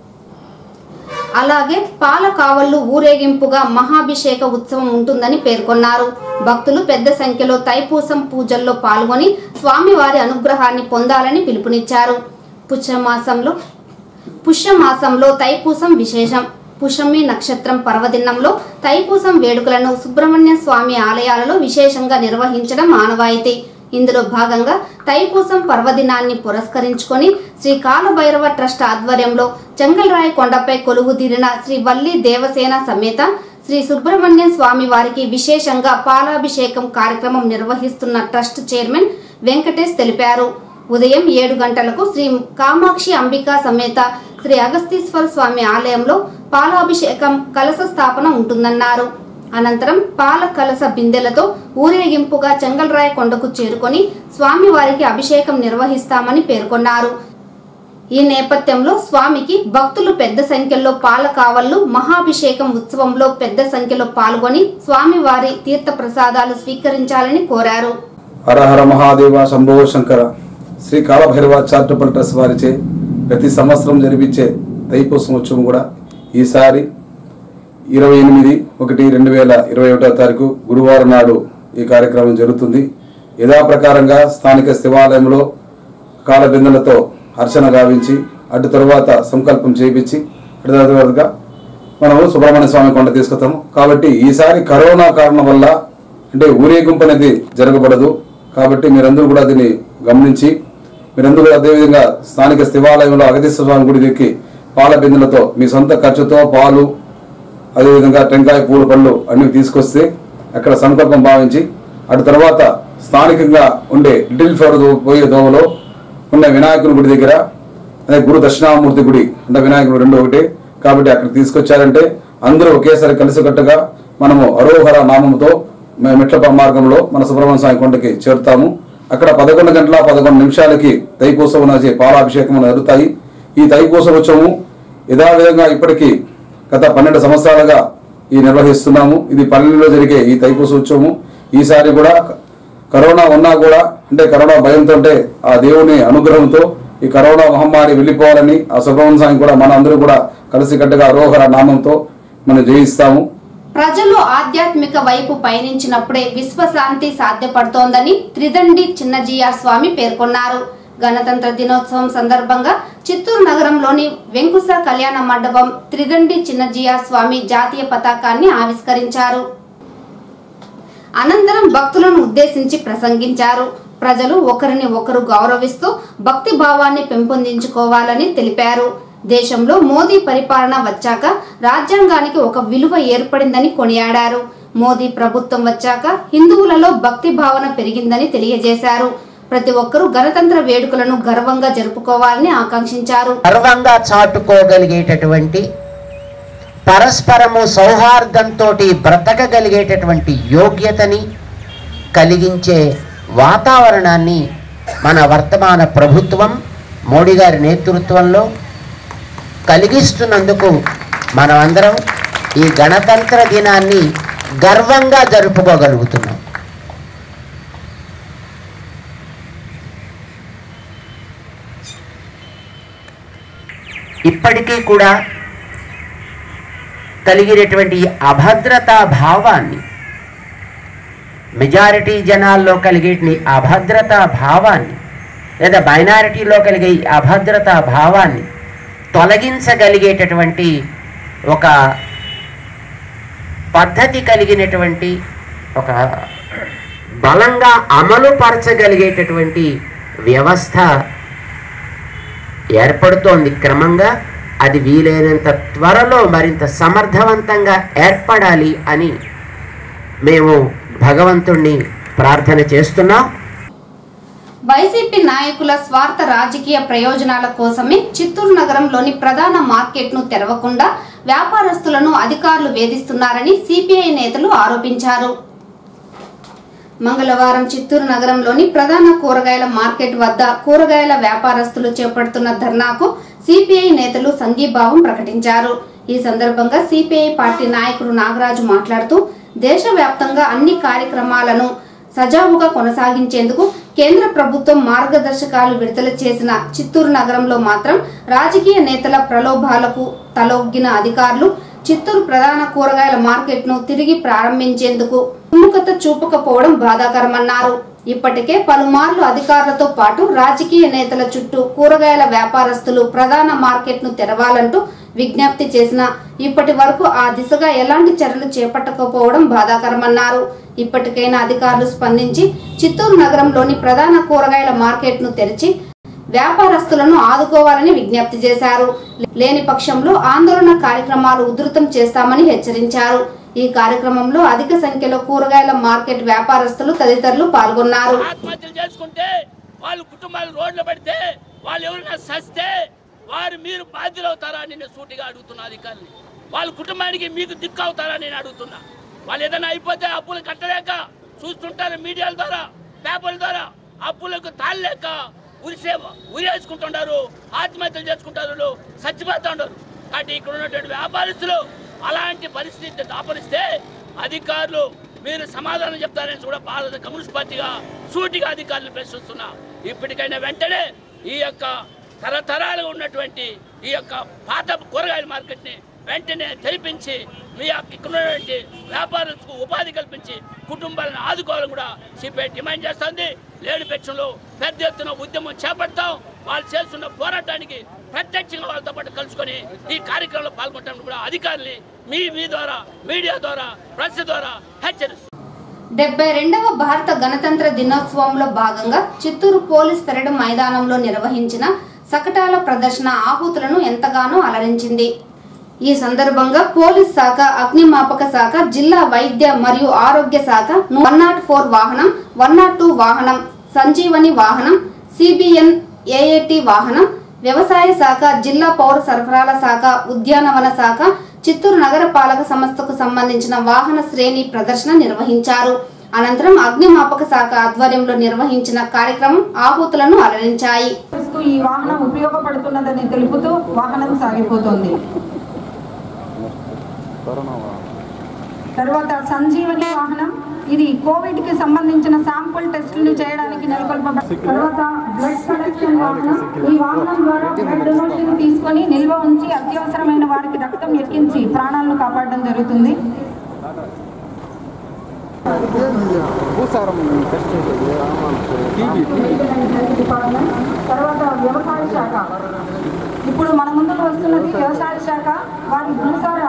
అలాగే పాల కావళ్లు ఊరేగింపుగా మహాభిషేక ఉత్సవం ఉంటుందని పేర్కొన్నారు భక్తులు పెద్ద సంఖ్యలో తైపూసం పూజల్లో పాల్గొని స్వామివారి అనుగ్రహాన్ని పొందాలని పిలుపునిచ్చారు పుష్యమాసంలో పుష్యమాసంలో తైపూసం విశేషం పుషమి నక్షత్రం పర్వదినంలో తైపూసం వేడుకలను సుబ్రహ్మణ్య స్వామి ఆలయాలలో విశేషంగా నిర్వహించడం ఆనవాయితీ ఇందులో భాగంగా తైపూసం పర్వదినాన్ని పురస్కరించుకొని శ్రీ కాలభైరవ ట్రస్ట్ ఆధ్వర్యంలో చెంగల్రాయి కొండపై కొలువుదీరిన శ్రీ వల్లి దేవసేన సమేత శ్రీ సుబ్రహ్మణ్య స్వామి వారికి విశేషంగా పాలాభిషేకం కార్యక్రమం నిర్వహిస్తున్న ట్రస్ట్ చైర్మన్ వెంకటేష్ తెలిపారు ఉదయం ఏడు గంటలకు శ్రీ కామాక్షి అంబికా సమేత శ్రీ అగస్తీశ్వర స్వామి ఆలయంలో పాలాభిషేకం కలశ స్థాపన ఉంటుందన్నారు అనంతరం పాల కలస బిందెలతో ఊరేగింపుగా చెంగల్రాయ కొండకు చేరుకొని స్వామివారికి అభిషేకం నిర్వహిస్తామని పేర్కొన్నారు ఈ నేపథ్యంలో స్వామికి భక్తులు పెద్ద సంఖ్యలో పాల కావళ్లు మహాభిషేకం ఉత్సవంలో పెద్ద సంఖ్యలో పాల్గొని స్వామివారి తీర్థ ప్రసాదాలు స్వీకరించాలని కోరారు హర హర మహాదేవ శంభో శంకర శ్రీ కాలభైరవ చారిటబుల్ ట్రస్ట్ వారిచే ప్రతి సంవత్సరం జరిపించే తైపూసం ఉత్సవం కూడా ఈసారి ఇరవై ఎనిమిది ఒకటి రెండు వేల ఇరవై ఒకటో తారీఖు గురువారం నాడు ఈ కార్యక్రమం జరుగుతుంది యథాప్రకారంగా స్థానిక శివాలయంలో కాలబిందులతో అర్చన గావించి అటు తరువాత సంకల్పం చేయించి అటు తరువాతగా మనము సుబ్రహ్మణ్య స్వామి కొండ తీసుకొస్తాము కాబట్టి ఈసారి కరోనా కారణం వల్ల అంటే ఊరేగింపు అనేది జరగబడదు కాబట్టి మీరందరూ కూడా దీన్ని గమనించి మీరందరూ కూడా అదేవిధంగా స్థానిక శివాలయంలో అగతీశ్వర స్వామి గుడి దిక్కి పాల బిందెలతో మీ సొంత ఖర్చుతో పాలు అదేవిధంగా టెంకాయ పూల పళ్ళు అన్ని తీసుకొస్తే అక్కడ సంకల్పం భావించి అటు తర్వాత స్థానికంగా ఉండే లిటిల్ ఫ్లవర్ దో- పోయే దోవలో ఉన్న వినాయకుని గుడి దగ్గర అదే గురు దక్షిణామూర్తి గుడి అంటే వినాయకుడు రెండు ఒకటి కాబట్టి అక్కడ తీసుకొచ్చారంటే అందరూ ఒకేసారి కలిసికట్టుగా మనము అరోహర నామముతో మే- మెట్ల మార్గంలో మన సుబ్రహ్మణ్య స్వామి కొండకి చేరుతాము అక్కడ పదకొండు గంటల పదకొండు నిమిషాలకి తైపూసవం నాచే పాలాభిషేకం జరుగుతాయి ఈ తైపూస ఉత్సవము యథావిధంగా ఇప్పటికీ గత పన్నెండు సంవత్సరాలుగా ఈ నిర్వహిస్తున్నాము ఇది పల్లెల్లో జరిగే ఈ తైపూస ఉత్సవము ఈసారి కూడా కరోనా ఉన్నా కూడా అంటే కరోనా భయంతో అంటే ఆ దేవుని అనుగ్రహంతో ఈ కరోనా మహమ్మారి వెళ్ళిపోవాలని ఆ సుబ్రహ్మణ్య స్వామి కూడా మన అందరూ కూడా కలిసికట్టుగా అరోహర నామంతో మనం జయిస్తాము ప్రజలు ఆధ్యాత్మిక వైపు పయనించినప్పుడే విశ్వశాంతి సాధ్యపడుతోందని త్రిదండి చిన్నజీఆర్ స్వామి పేర్కొన్నారు గణతంత్ర దినోత్సవం సందర్భంగా చిత్తూరు నగరంలోని వెంకుస కళ్యాణ మండపం త్రిదండి చిన్నజీఆర్ స్వామి జాతీయ పతాకాన్ని ఆవిష్కరించారు అనంతరం భక్తులను ఉద్దేశించి ప్రసంగించారు ప్రజలు ఒకరిని ఒకరు గౌరవిస్తూ భక్తి భావాన్ని పెంపొందించుకోవాలని తెలిపారు దేశంలో మోదీ పరిపాలన వచ్చాక రాజ్యాంగానికి ఒక విలువ ఏర్పడిందని కొనియాడారు మోదీ ప్రభుత్వం వచ్చాక హిందువులలో భక్తి భావన పెరిగిందని తెలియజేశారు ప్రతి ఒక్కరూ గణతంత్ర వేడుకలను గర్వంగా జరుపుకోవాలని ఆకాంక్షించారు గర్వంగా చాటుకోగలిగేటటువంటి పరస్పరము సౌహార్దంతో బ్రతకగలిగేటటువంటి యోగ్యతని కలిగించే వాతావరణాన్ని మన వర్తమాన ప్రభుత్వం మోడీ గారి నేతృత్వంలో కలిగిస్తున్నందుకు మనమందరం ఈ గణతంత్ర దినాన్ని గర్వంగా జరుపుకోగలుగుతున్నాం ఇప్పటికీ కూడా కలిగినటువంటి ఈ అభద్రతా భావాన్ని మెజారిటీ జనాల్లో కలిగే ఈ అభద్రతా భావాన్ని లేదా మైనారిటీలో కలిగే ఈ అభద్రతా భావాన్ని తొలగించగలిగేటటువంటి ఒక పద్ధతి కలిగినటువంటి ఒక బలంగా అమలు పరచగలిగేటటువంటి వ్యవస్థ ఏర్పడుతోంది క్రమంగా అది వీలైనంత త్వరలో మరింత సమర్థవంతంగా ఏర్పడాలి అని మేము భగవంతుణ్ణి ప్రార్థన చేస్తున్నాం వైసీపీ నాయకుల స్వార్థ రాజకీయ ప్రయోజనాల కోసమే చిత్తూరు నగరంలోని ప్రధాన మార్కెట్ను తెరవకుండా వ్యాపారస్తులను అధికారులు వేధిస్తున్నారని సిపిఐ నేతలు ఆరోపించారు మంగళవారం చిత్తూరు నగరంలోని ప్రధాన కూరగాయల మార్కెట్ వద్ద కూరగాయల వ్యాపారస్తులు చేపడుతున్న ధర్నాకు సిపిఐ నేతలు సంఘీభావం ప్రకటించారు ఈ సందర్భంగా సిపిఐ పార్టీ నాయకుడు నాగరాజు మాట్లాడుతూ దేశవ్యాప్తంగా అన్ని కార్యక్రమాలను సజావుగా కొనసాగించేందుకు కేంద్ర ప్రభుత్వం మార్గదర్శకాలు విడుదల చేసిన చిత్తూరు నగరంలో మాత్రం రాజకీయ నేతల ప్రలోభాలకు తలొగ్గిన అధికారులు చిత్తూరు ప్రధాన కూరగాయల మార్కెట్ను తిరిగి ప్రారంభించేందుకు సుముఖత చూపకపోవడం బాధాకరమన్నారు ఇప్పటికే పలుమార్లు అధికారులతో పాటు రాజకీయ నేతల చుట్టూ కూరగాయల వ్యాపారస్తులు ప్రధాన మార్కెట్ను తెరవాలంటూ విజ్ఞప్తి చేసిన ఇప్పటి వరకు ఆ దిశగా ఎలాంటి చర్యలు చేపట్టకపోవడం బాధాకరమన్నారు ఇప్పటికైనా అధికారులు స్పందించి చిత్తూరు నగరంలోని ప్రధాన కూరగాయల మార్కెట్ను తెరిచి వ్యాపారస్తులను ఆదుకోవాలని విజ్ఞప్తి చేశారు లేని పక్షంలో ఆందోళన కార్యక్రమాలు ఉధృతం చేస్తామని హెచ్చరించారు ఈ కార్యక్రమంలో అధిక సంఖ్యలో కూరగాయల మార్కెట్ వ్యాపారస్తులు తదితరులు పాల్గొన్నారు ఆత్మహత్యలు చేసుకుంటే వాళ్ళ కుటుంబాలు రోడ్లు పెడితే వాళ్ళు ఎవరైనా సస్తే వారు మీరు బాధ్యులు అవుతారా అని నేను సూటిగా అడుగుతున్నా అధికారులు వాళ్ళ కుటుంబానికి మీకు దిక్కు అవుతారా నేను అడుగుతున్నా వాళ్ళు ఏదైనా అయిపోతే అప్పులు కట్టలేక చూస్తుంటారు మీడియాల ద్వారా పేపర్ల ద్వారా అప్పులకు తాళలేక ఉరిసే ఉరేసుకుంటుంటారు ఆత్మహత్యలు చేసుకుంటారు చచ్చిపోతూ ఉంటారు కాబట్టి ఇక్కడ ఉన్నటువంటి వ్యాపారస్తులు అలాంటి పరిస్థితి దాపరిస్తే అధికారులు మీరు సమాధానం చెప్తారని కూడా భారత కమ్యూనిస్ట్ పార్టీగా సూటిగా అధికారులు ప్రశ్నిస్తున్నా ఇప్పటికైనా వెంటనే ఈ యొక్క తరతరాలుగా ఉన్నటువంటి ఈ యొక్క పాత కూరగాయల మార్కెట్ని వెంటనే తెరిపించి మీ యొక్క ఇక్కడ ఉన్నటువంటి వ్యాపారులకు ఉపాధి కల్పించి కుటుంబాలను ఆదుకోవాలని కూడా సిపిఐ డిమాండ్ చేస్తుంది లేని పక్షంలో పెద్ద ఎత్తున ఉద్యమం చేపడతాం వాళ్ళు చేస్తున్న పోరాటానికి ప్రత్యక్షంగా వాళ్ళతో పాటు కలుసుకొని ఈ కార్యక్రమంలో పాల్గొంటామని కూడా అధికారులు మీ మీ ద్వారా మీడియా ద్వారా ప్రెస్ ద్వారా హెచ్చరిస్తారు డెబ్బై రెండవ భారత గణతంత్ర దినోత్సవంలో భాగంగా చిత్తూరు పోలీస్ పెరడు మైదానంలో నిర్వహించిన సకటాల ప్రదర్శన ఆహుతులను ఎంతగానో అలరించింది ఈ సందర్భంగా పోలీస్ శాఖ అగ్నిమాపక శాఖ జిల్లా వైద్య మరియు ఆరోగ్య శాఖ వన్ నాట్ ఫోర్ వాహనం వన్ నాట్ టూ వాహనం సంజీవని వాహనం సిబిఎన్ ఏఏటి వాహనం వ్యవసాయ శాఖ జిల్లా పౌర సరఫరాల శాఖ ఉద్యానవన శాఖ చిత్తూరు నగర పాలక సంస్థకు సంబంధించిన వాహన శ్రేణి ప్రదర్శన నిర్వహించారు అనంతరం అగ్నిమాపక శాఖ ఆధ్వర్యంలో నిర్వహించిన కార్యక్రమం ఆహుతులను అలరించాయి చేస్తూ ఈ వాహనం ఉపయోగపడుతున్నదని తెలుపుతూ వాహనం సాగిపోతుంది తర్వాత సంజీవని వాహనం ఇది కోవిడ్ కి సంబంధించిన శాంపుల్ టెస్టులు చేయడానికి నెలకొల్పబడి తర్వాత బ్లడ్ కలెక్షన్ వాహనం ఈ వాహనం ద్వారా బ్లడ్ డొనేషన్ తీసుకొని నిల్వ ఉంచి అత్యవసరమైన వారికి రక్తం ఎక్కించి ప్రాణాలను కాపాడడం జరుగుతుంది డిపార్ట్మెంట్ తర్వాత వ్యవసాయ శాఖ ఇప్పుడు మన ముందుకు వస్తున్నది వ్యవసాయ శాఖ వారి భూసార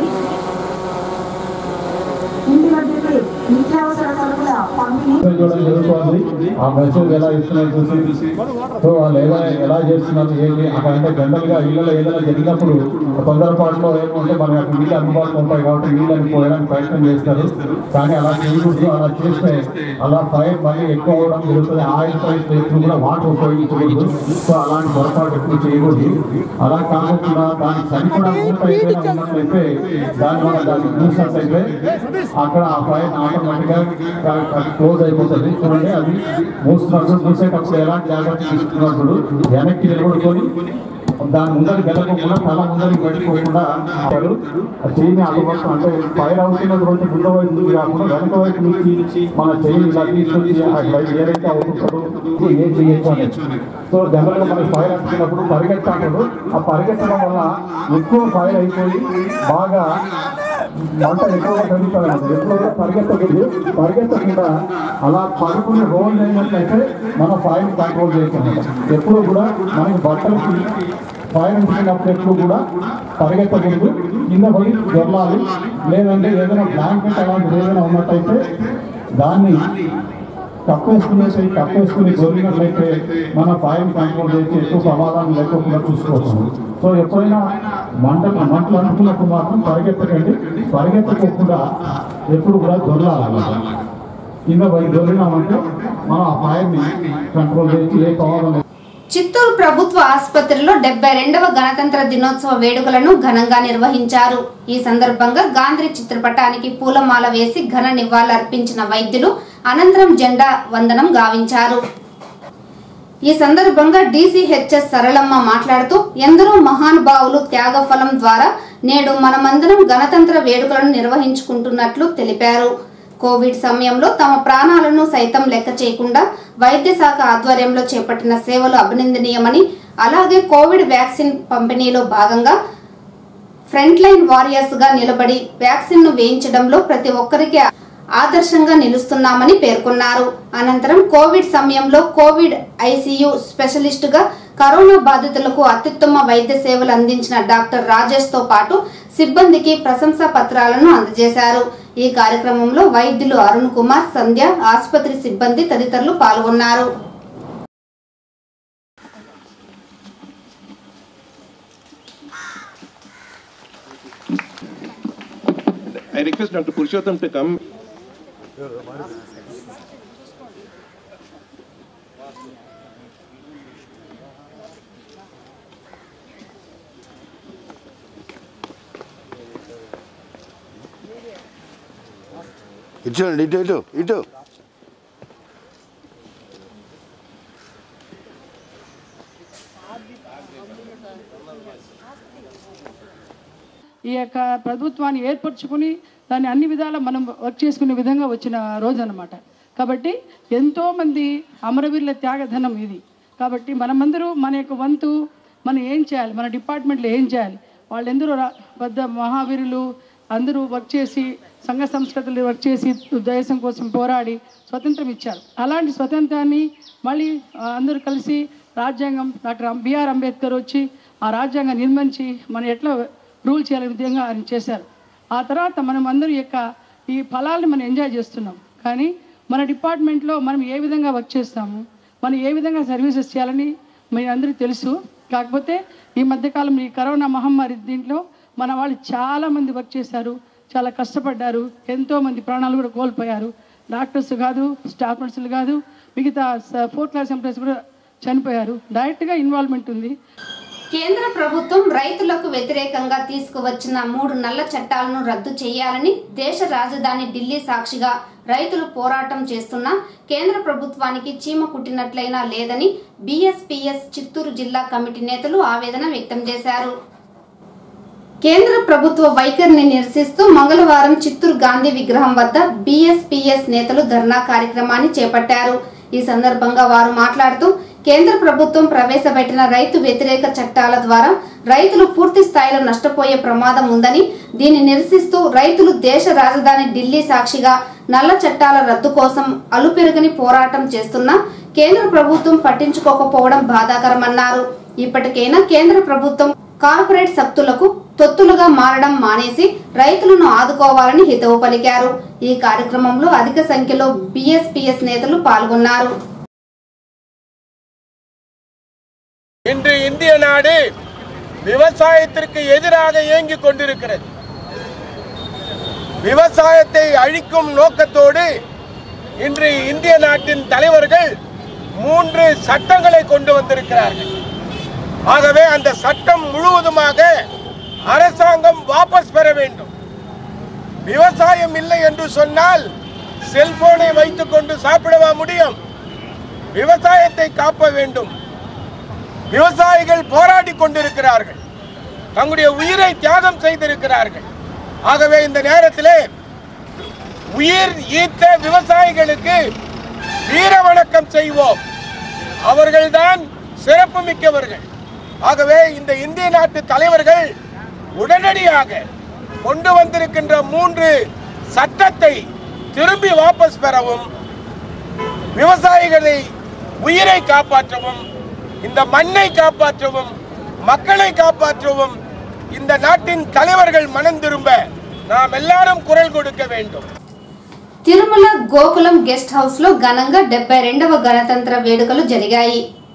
ఇంటి వద్దకి నిత్యావసర సరుకుల పంపిణీ చూడడం జరుగుతుంది ఆ మెసేజ్ ఎలా ఇస్తున్నారు చూసి సో వాళ్ళు ఎలా ఎలా చేస్తున్నారు ఏంటి అక్కడ అంటే జనరల్ గా ఇళ్ళలో ఏదైనా జరిగినప్పుడు తొందరపాటులో ఏమంటే మనకి అక్కడ నీళ్ళు అందుబాటులో ఉంటాయి కాబట్టి నీళ్ళని పోయడానికి ప్రయత్నం చేస్తారు కానీ అలా చేయకూడదు అలా చేస్తే అలా ఫైర్ మళ్ళీ ఎక్కువ అవడం జరుగుతుంది ఆయిల్ ఫైర్ ఎప్పుడు కూడా వాటర్ ఉపయోగించకూడదు సో అలాంటి పొరపాటు ఎక్కువ చేయకూడదు అలా కాకుండా దానికి సరిపడా మూట ఏదైనా ఉన్నట్లయితే దాని వల్ల దాన్ని చూసినట్లయితే అక్కడ ఆ ఫైర్ ఆటోమేటిక్ గా క్లోజ్ అయిపోతుంది చూడండి అది మూస్తున్నప్పుడు మూసేటప్పుడు ఎలాంటి జాగ్రత్త తీసుకున్నప్పుడు వెనక్కి నిలబడుకొని దాని ముందరి గెలకుండా తల ముందరి పెట్టుకోకుండా అసలు ఆ చేయిని అలవాటు అంటే ఫైర్ అవుతున్నటువంటి ముందు వైపు నుంచి కాకుండా వెనక వైపు నుంచి మన చేయి ఇలా తీసుకొచ్చి అట్లా ఏదైతే అవుతుంటారో ఏం చేయొచ్చు అనేది సో జనరల్గా మనకి ఫైర్ అంటున్నప్పుడు పరిగెత్తాడు ఆ పరిగెత్తడం వల్ల ఎక్కువ ఫైర్ అయిపోయి బాగా మంట ఎక్కువగా పెరుగుతుంది ఎక్కువగా పరిగెత్తకూడదు పరిగెత్తకుండా అలా పడుకుని రోల్ అయినట్లయితే మన ఫైర్ కంట్రోల్ చేస్తున్నాం ఎప్పుడు కూడా మనకి బట్టలకి ఫైర్ ఉంటున్నప్పుడు ఎప్పుడు కూడా పరిగెత్తకూడదు కింద పడి దొరలాలి లేదంటే ఏదైనా బ్లాంకెట్ అలాంటిది ఏదైనా ఉన్నట్టయితే దాన్ని కప్పేసుకునేసి కప్పేసుకుని దొరికినట్లయితే మన ఫైర్ కంట్రోల్ చేసి ఎక్కువ ప్రమాదాలు లేకుండా చూసుకోవచ్చు సో ఎప్పుడైనా మంట మంటలు అనుకున్నప్పుడు మాత్రం పరిగెత్తకండి పరిగెత్తకుండా ఎప్పుడు కూడా దొరలాలన్నమాట కింద పడి దొరికినామంటే మనం ఆ ఫైర్ని కంట్రోల్ చేసి ఏ ప్రమాదం చిత్తూరు ప్రభుత్వ ఆసుపత్రిలో డెబ్బై రెండవ గణతంత్ర దినోత్సవ వేడుకలను ఘనంగా నిర్వహించారు ఈ సందర్భంగా గాంధీ చిత్రపటానికి పూలమాల వేసి ఘన నివాళులర్పించిన వైద్యులు అనంతరం జెండా వందనం గావించారు ఈ సందర్భంగా డీసీహెచ్ఎస్ సరళమ్మ మాట్లాడుతూ ఎందరో మహానుభావులు త్యాగఫలం ద్వారా నేడు మనమందరం గణతంత్ర వేడుకలను నిర్వహించుకుంటున్నట్లు తెలిపారు కోవిడ్ సమయంలో తమ ప్రాణాలను సైతం లెక్క చేయకుండా వైద్య శాఖ ఆధ్వర్యంలో చేపట్టిన సేవలు అభినందనీయమని అలాగే కోవిడ్ వ్యాక్సిన్ పంపిణీలో భాగంగా ఫ్రంట్ లైన్ వారియర్స్ గా నిలబడి వ్యాక్సిన్ ను వేయించడంలో ప్రతి ఒక్కరికి ఆదర్శంగా నిలుస్తున్నామని పేర్కొన్నారు అనంతరం కోవిడ్ సమయంలో కోవిడ్ ఐసీయూ స్పెషలిస్ట్ గా కరోనా బాధితులకు అత్యుత్తమ వైద్య సేవలు అందించిన డాక్టర్ రాజేష్ తో పాటు సిబ్బందికి ప్రశంసా పత్రాలను అందజేశారు ఈ కార్యక్రమంలో వైద్యులు అరుణ్ కుమార్ సంధ్య ఆసుపత్రి సిబ్బంది తదితరులు పాల్గొన్నారు I request Dr. Purushottam to come. ఇటు చూడండి ఇటు ఇటు ఇటు ఈ యొక్క ప్రభుత్వాన్ని ఏర్పరచుకుని దాన్ని అన్ని విధాలా మనం వర్క్ చేసుకునే విధంగా వచ్చిన రోజు అనమాట కాబట్టి ఎంతోమంది అమరవీరుల త్యాగధనం ఇది కాబట్టి మనమందరూ మన యొక్క వంతు మనం ఏం చేయాలి మన డిపార్ట్మెంట్లో ఏం చేయాలి వాళ్ళెందరూ రా- పెద్ద మహావీరులు అందరూ వర్క్ చేసి సంఘ సంస్కృతులు వర్క్ చేసి దేశం కోసం పోరాడి స్వతంత్రం ఇచ్చారు అలాంటి స్వతంత్రాన్ని మళ్ళీ ఆ, అందరూ కలిసి రాజ్యాంగం డాక్టర్ అం- బిఆర్ అంబేద్కర్ వచ్చి ఆ రాజ్యాంగం నిర్మించి మనం ఎట్లా రూల్ చేయాలనే విధంగా ఆయన చేశారు ఆ తర్వాత మనం అందరూ యొక్క ఈ ఫలాలను మనం ఎంజాయ్ చేస్తున్నాం కానీ మన డిపార్ట్మెంట్లో మనం ఏ విధంగా వర్క్ చేస్తాము మనం ఏ విధంగా సర్వీసెస్ చేయాలని మీ అందరికీ తెలుసు కాకపోతే ఈ మధ్యకాలం ఈ కరోనా మహమ్మారి దీంట్లో మన వాళ్ళు చాలామంది వర్క్ చేశారు చాలా కష్టపడ్డారు ఎంతోమంది ప్రాణాలు కూడా కోల్పోయారు డాక్టర్స్ కాదు స్టాఫ్ నర్సులు కాదు మిగతా ఫోర్త్ క్లాస్ ఎంప్లాయీస్ కూడా చనిపోయారు డైరెక్ట్గా ఇన్వాల్వ్మెంట్ ఉంది కేంద్ర ప్రభుత్వం రైతులకు వ్యతిరేకంగా తీసుకువచ్చిన మూడు నల్ల చట్టాలను రద్దు చేయాలని దేశ రాజధాని ఢిల్లీ సాక్షిగా రైతులు పోరాటం చేస్తున్నా కేంద్ర ప్రభుత్వానికి చీమ కుట్టినట్లయినా లేదని బీఎస్పీఎస్ చిత్తూరు జిల్లా కమిటీ నేతలు ఆవేదన వ్యక్తం చేశారు కేంద్ర ప్రభుత్వ వైఖరిని నిరసిస్తూ మంగళవారం చిత్తూరు గాంధీ విగ్రహం వద్ద బీఎస్పీఎస్ నేతలు ధర్నా కార్యక్రమాన్ని చేపట్టారు ఈ సందర్భంగా వారు మాట్లాడుతూ కేంద్ర ప్రభుత్వం ప్రవేశపెట్టిన రైతు వ్యతిరేక చట్టాల ద్వారా రైతులు పూర్తి స్థాయిలో నష్టపోయే ప్రమాదం ఉందని దీన్ని నిరసిస్తూ రైతులు దేశ రాజధాని ఢిల్లీ సాక్షిగా నల్ల చట్టాల రద్దు కోసం అలుపెరుగని పోరాటం చేస్తున్నా కేంద్ర ప్రభుత్వం పట్టించుకోకపోవడం బాధాకరమన్నారు ఇప్పటికైనా కేంద్ర ప్రభుత్వం కార్పొరేట్ శక్తులకు తొత్తులుగా మారడం మానేసి రైతులను ఆదుకోవాలని హితవు పలికారు ఈ కార్యక్రమంలో అధిక సంఖ్యలో బీఎస్పీఎస్ నేతలు పాల్గొన్నారు இன்று இந்திய நாடு விவசாயத்திற்கு எதிராக இயங்கிக் கொண்டிருக்கிறது விவசாயத்தை அழிக்கும் நோக்கத்தோடு இன்று இந்திய நாட்டின் தலைவர்கள் மூன்று சட்டங்களை கொண்டு வந்திருக்கிறார்கள் ஆகவே அந்த சட்டம் முழுவதுமாக அரசாங்கம் வாபஸ் பெற வேண்டும் விவசாயம் இல்லை என்று சொன்னால் செல்போனை வைத்துக் கொண்டு சாப்பிடவா முடியும் விவசாயத்தை காப்ப வேண்டும் விவசாயிகள் போராடி கொண்டிருக்கிறார்கள் தங்களுடைய உயிரை தியாகம் செய்திருக்கிறார்கள் ஆகவே இந்த நேரத்திலே உயிர் ஈர்த்த விவசாயிகளுக்கு வீர வணக்கம் செய்வோம் அவர்கள்தான் சிறப்பு மிக்கவர்கள் ஆகவே இந்த இந்திய நாட்டு தலைவர்கள் உடனடியாக கொண்டு வந்திருக்கின்ற மூன்று சட்டத்தை திரும்பி வாபஸ் பெறவும் விவசாயிகளை உயிரை காப்பாற்றவும் இந்த மண்ணை காப்பாற்றவும் மக்களை காப்பாற்றவும் இந்த நாட்டின் தலைவர்கள் மனம் திரும்ப நாம் எல்லாரும் குரல் கொடுக்க வேண்டும் తిరుమల గోకులం గెస్ట్ హౌస్ లో ఘనంగా డెబ్బై రెండవ గణతంత్ర వేడుకలు జరిగాయి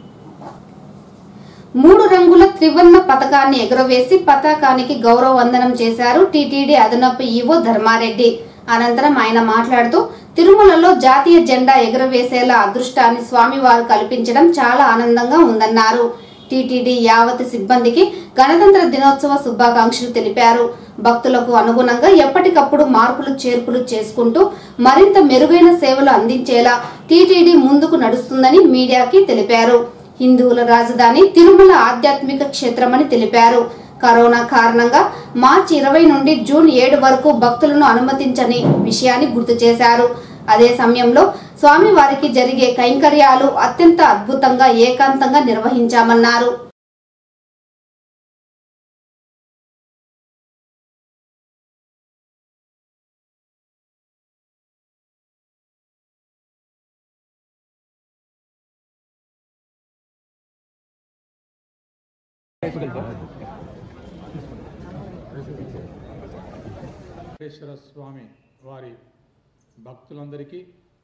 మూడు రంగుల త్రివర్ణ పతాకాన్ని ఎగురవేసి పతాకానికి గౌరవ వందనం చేశారు టీటీడీ అదనపు ఈవో ధర్మారెడ్డి అనంతరం ఆయన మాట్లాడుతూ తిరుమలలో జాతీయ జెండా ఎగురవేసేలా అదృష్టాన్ని స్వామివారు కల్పించడం చాలా ఆనందంగా ఉందన్నారు టీటీడీ యావత్ సిబ్బందికి గణతంత్ర దినోత్సవ శుభాకాంక్షలు తెలిపారు భక్తులకు అనుగుణంగా ఎప్పటికప్పుడు మార్పులు చేర్పులు చేసుకుంటూ మరింత మెరుగైన సేవలు అందించేలా టీటీడీ ముందుకు నడుస్తుందని మీడియాకి తెలిపారు హిందువుల రాజధాని తిరుమల ఆధ్యాత్మిక క్షేత్రమని తెలిపారు కరోనా కారణంగా మార్చి ఇరవై నుండి జూన్ ఏడు వరకు భక్తులను అనుమతించని విషయాన్ని గుర్తు చేశారు అదే సమయంలో స్వామివారికి జరిగే కైంకర్యాలు అత్యంత అద్భుతంగా ఏకాంతంగా నిర్వహించామన్నారు వెంకటేశ్వర స్వామి వారి భక్తులందరికీ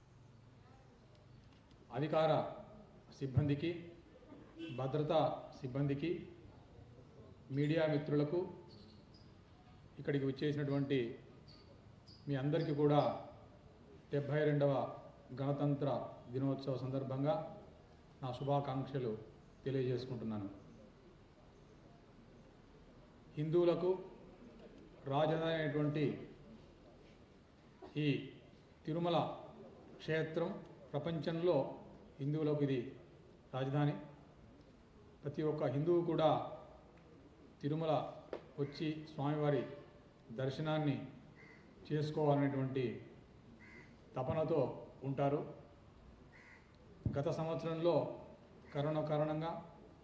అధికార సిబ్బందికి భద్రతా సిబ్బందికి మీడియా మిత్రులకు ఇక్కడికి వచ్చేసినటువంటి మీ అందరికీ కూడా డెబ్భై రెండవ గణతంత్ర దినోత్సవ సందర్భంగా నా శుభాకాంక్షలు తెలియజేసుకుంటున్నాను హిందువులకు రాజధాని అయినటువంటి ఈ తిరుమల క్షేత్రం ప్రపంచంలో హిందువులకు ఇది రాజధాని ప్రతి ఒక్క హిందువు కూడా తిరుమల వచ్చి స్వామివారి దర్శనాన్ని చేసుకోవాలనేటువంటి తపనతో ఉంటారు గత సంవత్సరంలో కరోనా కారణంగా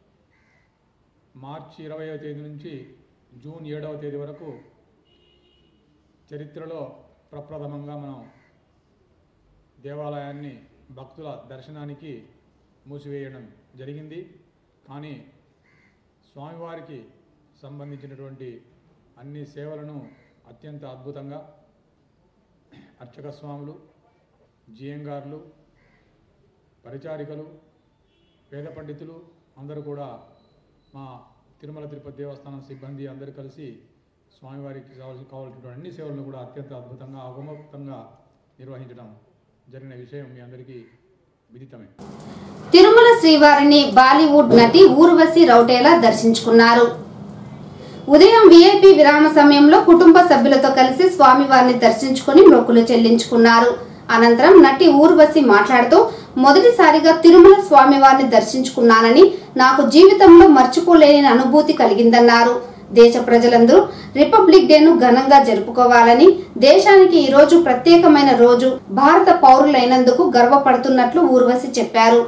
మార్చి ఇరవైవ తేదీ నుంచి జూన్ ఏడవ తేదీ వరకు చరిత్రలో ప్రప్రథమంగా మనం దేవాలయాన్ని భక్తుల దర్శనానికి మూసివేయడం జరిగింది కానీ స్వామివారికి సంబంధించినటువంటి అన్ని సేవలను అత్యంత అద్భుతంగా అర్చక స్వాములు జియంగార్లు పరిచారికలు వేద పండితులు అందరూ కూడా మా తిరుమల తిరుపతి దేవస్థానం సిబ్బంది అందరూ కలిసి స్వామివారికి కావాల్సి కావాల్సినటువంటి అన్ని సేవలను కూడా అత్యంత అద్భుతంగా అగమోక్తంగా నిర్వహించడం జరిగిన విషయం మీ అందరికీ విదితమే తిరుమల శ్రీవారిని బాలీవుడ్ నటి ఊర్వశి రౌటేలా దర్శించుకున్నారు ఉదయం వీఐపీ విరామ సమయంలో కుటుంబ సభ్యులతో కలిసి స్వామివారిని దర్శించుకుని మొక్కులు చెల్లించుకున్నారు అనంతరం నటి ఊర్వశి మాట్లాడుతూ మొదటిసారిగా తిరుమల స్వామివారిని దర్శించుకున్నానని నాకు జీవితంలో మర్చిపోలేని అనుభూతి కలిగిందన్నారు దేశ ప్రజలందరూ రిపబ్లిక్ డేను ఘనంగా జరుపుకోవాలని దేశానికి ఈ రోజు ప్రత్యేకమైన రోజు భారత పౌరులైనందుకు గర్వపడుతున్నట్లు ఊర్వశి చెప్పారు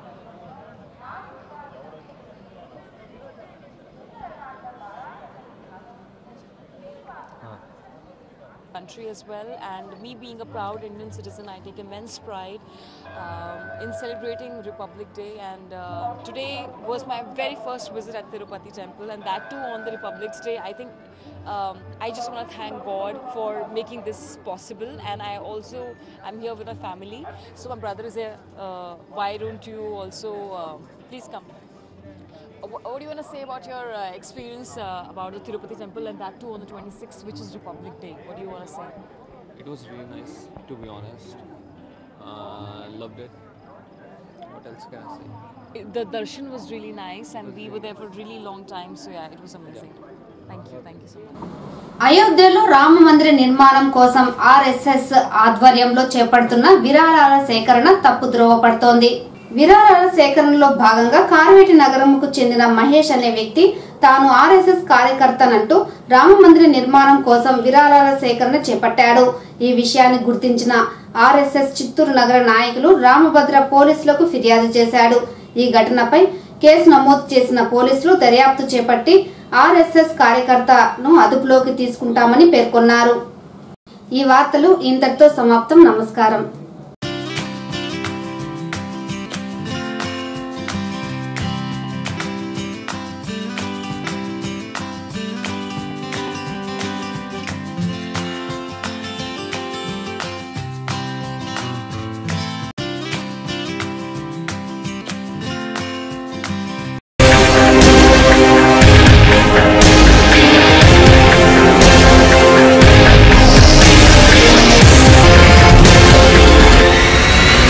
country as well and me being a proud Indian citizen I take immense pride um, in celebrating Republic Day and uh, today was my very first visit at Tirupati temple and that too on the Republic's Day I think um, I just want to thank God for making this possible and I also I'm here with my family so my brother is here uh, why don't you also uh, please come Uh, wh- What do you want to say about your uh, experience uh, about the Tirupati temple and that too on the 26th, which is Republic Day? What do you want to say? It was really nice, to be honest. Uh, loved it. What else can I say? It- The darshan was really nice and we were there for a really long time, so yeah, it was amazing. Thank you, thank you so much. అయోధ్యలో రామ మందిర నిర్మాణం కోసం RSS ఆధ్వర్యంలో చేపడుతున్న విరాళాల సేకరణ తప్పు ద్రోవ పడుతోంది విరాళాల సేకరణలో భాగంగా కార్వేటి నగరంకు చెందిన మహేష్ అనే వ్యక్తి తాను ఆర్ఎస్ఎస్ కార్యకర్తనంటూ రామ మందిర నిర్మాణం కోసం విరాళాల సేకరణ చేపట్టాడు ఈ విషయాన్ని గుర్తించిన ఆర్ఎస్ఎస్ చిత్తూరు నగర నాయకులు రామభద్ర పోలీసులకు ఫిర్యాదు చేశాడు ఈ ఘటనపై కేసు నమోదు చేసిన పోలీసులు దర్యాప్తు చేపట్టి ఆర్ఎస్ఎస్ కార్యకర్తను అదుపులోకి తీసుకుంటామని పేర్కొన్నారు ఈ వార్తలు ఇంతటితో సమాప్తం నమస్కారం